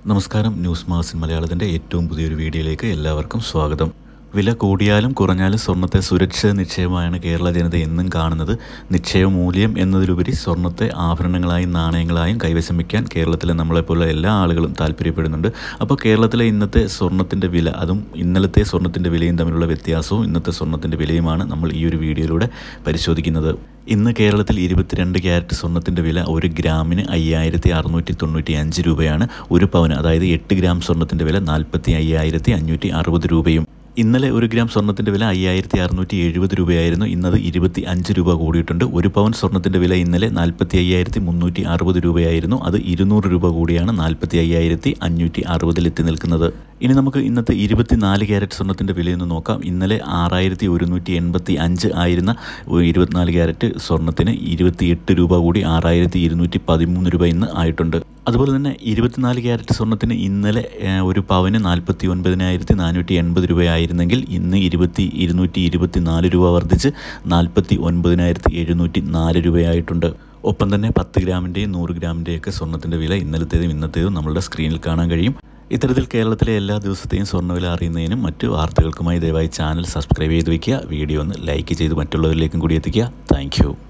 നമസ്കാരം ന്യൂസ് മാസിൻ മലയാളത്തിൻ്റെ ഏറ്റവും പുതിയൊരു വീഡിയോയിലേക്ക് എല്ലാവർക്കും സ്വാഗതം വില കൂടിയാലും കുറഞ്ഞാലും സ്വർണ്ണത്തെ സുരക്ഷിത നിക്ഷേപമായാണ് കേരള ജനത എന്നും കാണുന്നത് നിക്ഷേപ മൂല്യം എന്നതിലുപരി സ്വർണ്ണത്തെ ആഭരണങ്ങളായും നാണയങ്ങളായും കൈവശം വയ്ക്കാൻ കേരളത്തിലെ നമ്മളെപ്പോലുള്ള എല്ലാ ആളുകളും താല്പര്യപ്പെടുന്നുണ്ട് അപ്പോൾ കേരളത്തിലെ ഇന്നത്തെ സ്വർണ്ണത്തിൻ്റെ വില അതും ഇന്നലത്തെ സ്വർണ്ണത്തിൻ്റെ വിലയും തമ്മിലുള്ള വ്യത്യാസവും ഇന്നത്തെ സ്വർണ്ണത്തിൻ്റെ വിലയുമാണ് നമ്മൾ ഈ ഒരു വീഡിയോയിലൂടെ പരിശോധിക്കുന്നത് ഇന്ന് കേരളത്തിൽ ഇരുപത്തിരണ്ട് ക്യാരറ്റ് സ്വർണ്ണത്തിൻ്റെ വില ഒരു ഗ്രാമിന് അയ്യായിരത്തി അറുന്നൂറ്റി തൊണ്ണൂറ്റി അഞ്ച് രൂപയാണ് ഒരു പവന് അതായത് എട്ട് ഗ്രാം സ്വർണ്ണത്തിൻ്റെ വില നാൽപ്പത്തി അയ്യായിരത്തി അഞ്ഞൂറ്റി അറുപത് രൂപയും ഇന്നലെ ഒരു ഗ്രാം സ്വർണ്ണത്തിൻ്റെ വില അയ്യായിരത്തി അറുന്നൂറ്റി എഴുപത് രൂപയായിരുന്നു ഇന്നത് ഇരുപത്തി അഞ്ച് രൂപ കൂടിയിട്ടുണ്ട് ഒരു പവൻ സ്വർണ്ണത്തിൻ്റെ വില ഇന്നലെ നാൽപ്പത്തി അയ്യായിരത്തി മുന്നൂറ്റി അറുപത് രൂപയായിരുന്നു അത് ഇരുന്നൂറ് രൂപ കൂടിയാണ് നാൽപ്പത്തി അയ്യായിരത്തി അഞ്ഞൂറ്റി അറുപതിലെത്തി നിൽക്കുന്നത് ഇനി നമുക്ക് ഇന്നത്തെ ഇരുപത്തിനാല് ക്യാരറ്റ് സ്വർണ്ണത്തിൻ്റെ വിലയൊന്ന് നോക്കാം ഇന്നലെ ആറായിരത്തി ഒരുന്നൂറ്റി എൺപത്തി അഞ്ച് ആയിരുന്ന ഇരുപത്തിനാല് ക്യാരറ്റ് സ്വർണ്ണത്തിന് ഇരുപത്തിയെട്ട് രൂപ കൂടി ആറായിരത്തി ഇരുന്നൂറ്റി പതിമൂന്ന് രൂപ ഇന്ന് ആയിട്ടുണ്ട് അതുപോലെ തന്നെ ഇരുപത്തിനാല് ക്യാരറ്റ് സ്വർണ്ണത്തിന് ഇന്നലെ ഏഹ്, ഒരു പവന് നാൽപ്പത്തി ഒൻപതിനായിരത്തി നാനൂറ്റി എൺപത് രൂപയായിരുന്നെങ്കിൽ ഇന്ന് ഇരുപത്തി ഇരുന്നൂറ്റി ഇരുപത്തി നാല് രൂപ വർദ്ധിച്ച് നാൽപ്പത്തി ഒൻപതിനായിരത്തി എഴുന്നൂറ്റി നാല് രൂപയായിട്ടുണ്ട് ഒപ്പം തന്നെ പത്ത് ഗ്രാമിൻ്റെയും നൂറ് ഗ്രാമിൻ്റെയൊക്കെ സ്വർണ്ണത്തിൻ്റെ വില ഇന്നലത്തേതും ഇന്നത്തേതും നമ്മളുടെ സ്ക്രീനിൽ കാണാൻ കഴിയും ഇത്തരത്തിൽ കേരളത്തിലെ എല്ലാ ദിവസത്തെയും സ്വർണ്ണവില അറിയുന്നതിനും മറ്റു വാർത്തകൾക്കുമായി ദയവായി ചാനൽ സബ്സ്ക്രൈബ് ചെയ്ത് വയ്ക്കുക വീഡിയോ ഒന്ന് ലൈക്ക് ചെയ്ത് മറ്റുള്ളവരിലേക്കും കൂടി എത്തിക്കുക താങ്ക്